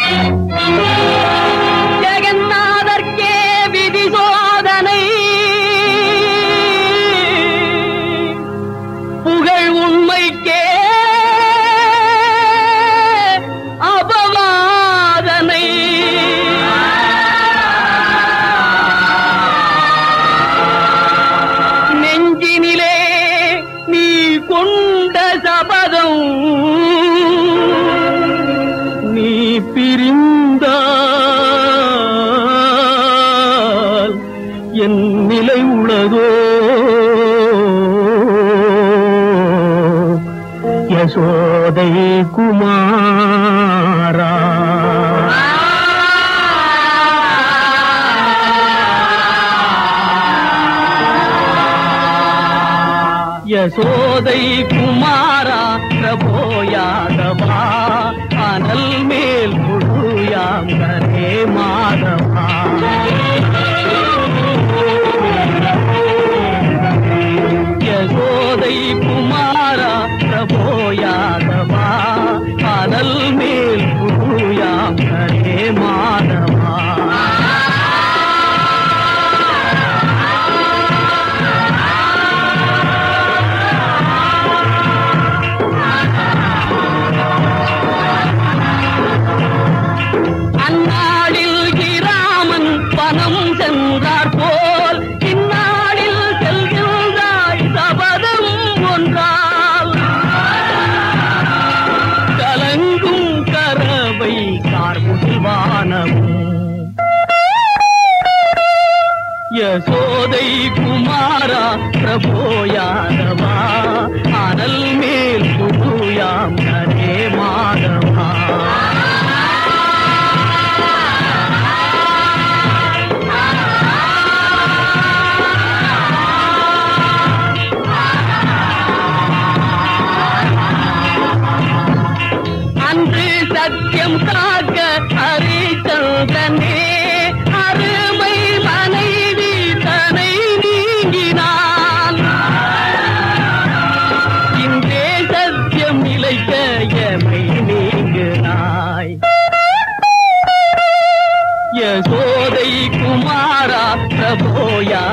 ஜெகநாதர்க்கே விதி சோதனை புகழ் உண்மைக்கே அபவாதனை நெஞ்சினிலே நீ கொண்ட சபதம் நீ பிரிந்தால் என் நிலை உளதோ யசோதை குமாரா யசோதை குமாரா பிரபோ யாதவா அனல் மேல் முழுயாம் கரே மாதவா யசோதை குமாரா பிரபோ யாதவா அனல் மேல் முழுயாம் கரே மாதவா அந்நாளில் கிராமன் பணம் சென்றார் போல் இந்நாளில் செல்கின்றாய் சபதம் ஒன்றால் கலங்கும் கரவை கார்முகில்வானமும் யசோதை குமாரா பிரபோ யாதவா அனல் மேல் புதுயாம் நரே மாதவா அன்று சத்தியம் காக்க ஹரிச்சந்திரனே அருமை மனைவி தனை நீங்கினான் இன்றே சத்தியம் நிலைக்க எமை நீங்கினாய் யசோதை குமாரா பிரபோயா